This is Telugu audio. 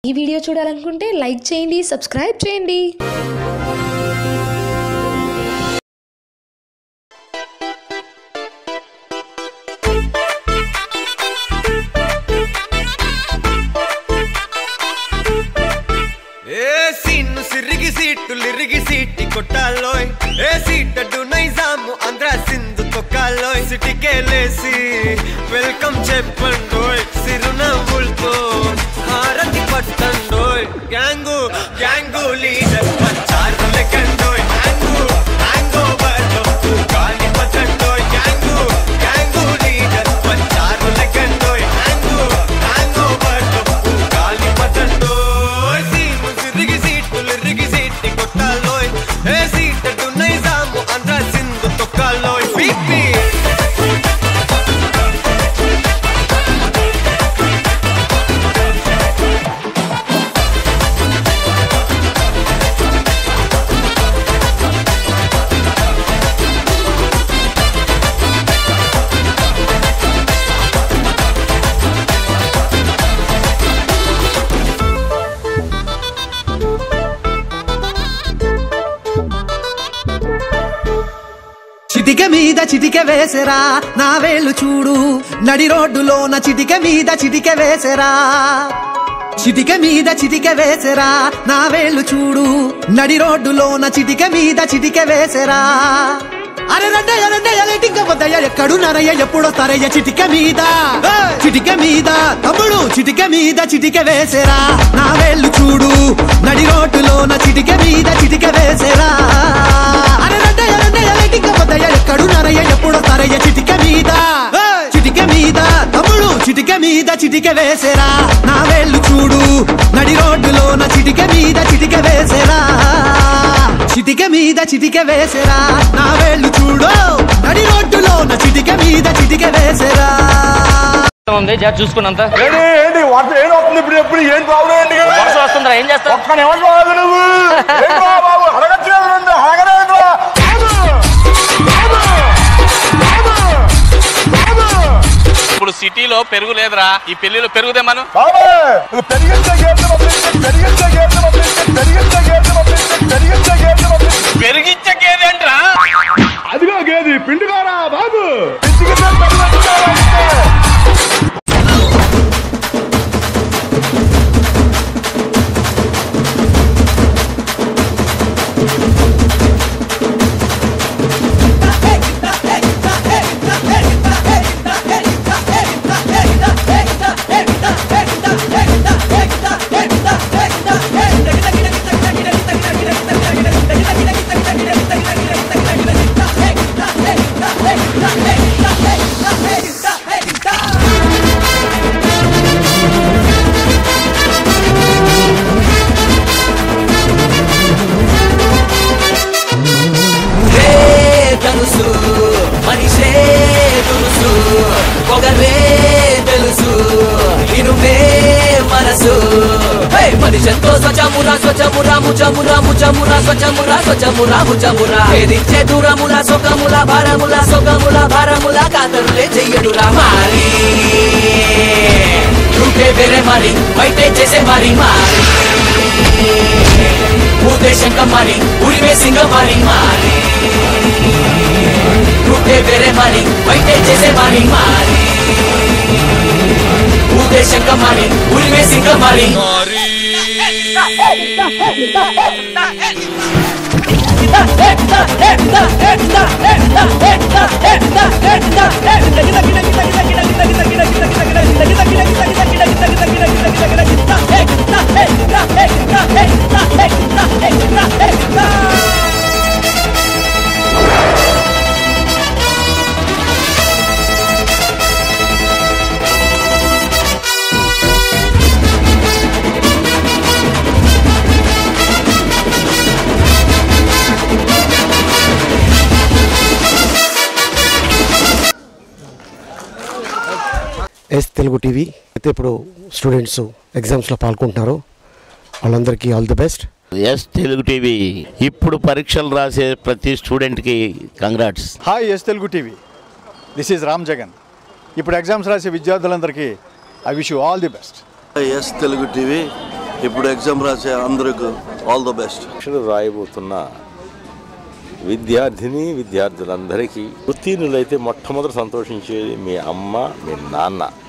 ఈ వీడియో చూడాలనుకుంటే లైక్ చేయండి సబ్స్క్రైబ్ చేయండి ఏ సీన్ సిరిగి సీట్లు ఇరిగి సీటి కొట్టాలోయ్ ఏ సీటడు నైజాము ఆంధ్ర సింధు తొక్కాలోయ్ సిటికేలేసి వెల్కమ్ చెప్పండోయ్ సిరునవ్వులతో హారతి పట్టండోయ్ గ్యాంగు గ్యాంగు లీడర్ పంచారు లెక్కండోయ్ గ్యాంగు హ్యాంగ్ ఓవర్ గాలి పట్టండోయ్ గ్యాంగు గ్యాంగు లీడర్ పంచారు లెక్కండోయ్ హ్యాంగు హ్యాంగ్ ఓవర్ గాలి పట్టండోయ్ సీము సిరిగి సీట్లు ఇరిగి సీటి కొట్టాలోయ్ ఏ సీటడు నైజాము ఆంధ్ర సింధు తొక్కాలోయ్ పీపీ చిటిక మీద చిటిక వేసరా నా వేళ్ళు చూడు నడి రోడ్డులోన చిటిక మీద చిటిక వేసరా చిటిక మీద చిటిక వేసరా నా వేళ్ళు చూడు నడి రోడ్డులోన చిటిక మీద చిటిక వేసరా అరే రండయ్య రండయ్య లేటింక వద్దయ్య ఎక్కడు నరయ్య ఎప్పుడో తరయ్య చిటిక మీద చిటిక మీద తమ్ముడు చిటిక మీద చిటిక వేసరా నా వేళ్ళు చూడు నడి రోడ్డులోన చిటిక మీద చిటిక వేసరా అరే రండయ్య రండయ్య లేటింక వద్దయ్య ఎక్కడు నరయ్య ఎప్పుడో తరయ్య చిటిక మీద చిటిక మీద తమ్ముడు చిటిక మీద చిటిక వేసరా నా వేళ్ళు చూడు నడి రోడ్డులోన చిటిక మీద చిటిక వేసరా చిటిక మీద చిటిక వేసరా నా వేళ్ళు చూడు నడి రోడ్డులోన చిటిక మీద చిటిక వేసరా ఉంది జాగ్రత్త చూసుకున్నంత ఏంటి ఏంటి వర్ష ఏం వస్తుంది ఇప్పుడు ఎప్పుడు ఏం ప్రాబ్లం ఏంటి వర్షం వస్తుందిరా ఏం చేస్తావు ఒక్క నిమిషం ఆగు నువ్వు ఏంట్రా బాబు అడగచ్చు కదా నన్ను అడగలేదురా బాబు! బాబు! బాబు! ఇప్పుడు సిటీలో పెరుగు లేదురా ఈ పెళ్లిలో పెరుగుదే మనం బాబు! ఇది పెరిగించే గేట్లు పంపించే పెరిగించే గేట్లు పంపించే పెరిగించే గేట్లు పంపించే పెరిగించే గేట్లు పంపించే పెరిగిచ్చకేదేంట్రా అదిగో గేది పిండిగారా బాబు పిచ్చిగితే పెరిగించారా అంటే? రే తెలుసు మనిషే తెలుసు పొగరే తెలుసు ఇనుమే మనసు హే మనిషంతో స్వచమురా స్వచమురా ముచమురా ముచమురా స్వచమురా స్వచమురా ముచమురా వేధించే దూరముల సొగముల భారముల సొగముల భారముల కాతరులే చెయ్యడురా మారి రూపే వేరే మరి బయటే చేసే మరి మారి ఉద్దేశంగా మరి ఉరివే సింగ మరి మారి రూపే వేరే మరి బయటే చేసే మరి మారి ఉద్దేశంగా మరి ఉరివే సింగ మరి ఎస్ తెలుగు టీవీ అయితే ఇప్పుడు స్టూడెంట్స్ ఎగ్జామ్స్లో పాల్గొంటున్నారు వాళ్ళందరికీ all the best S Telugu TV ఇప్పుడు పరీక్షలు రాసే ప్రతి స్టూడెంట్కి congrats hi S Telugu TV this is Ram Jagan ఇప్పుడు ఎగ్జామ్స్ రాసే విద్యార్థులందరికీ I wish you all the best S Telugu TV ఇప్పుడు ఎగ్జామ్ రాసే అందరికి ఆల్ ద బెస్ట్ పరీక్షలు రాయబోతున్న విద్యార్థిని విద్యార్థులందరికీ ఉత్తీర్ణులైతే మొట్టమొదటి సంతోషించేది మీ అమ్మ మీ నాన్న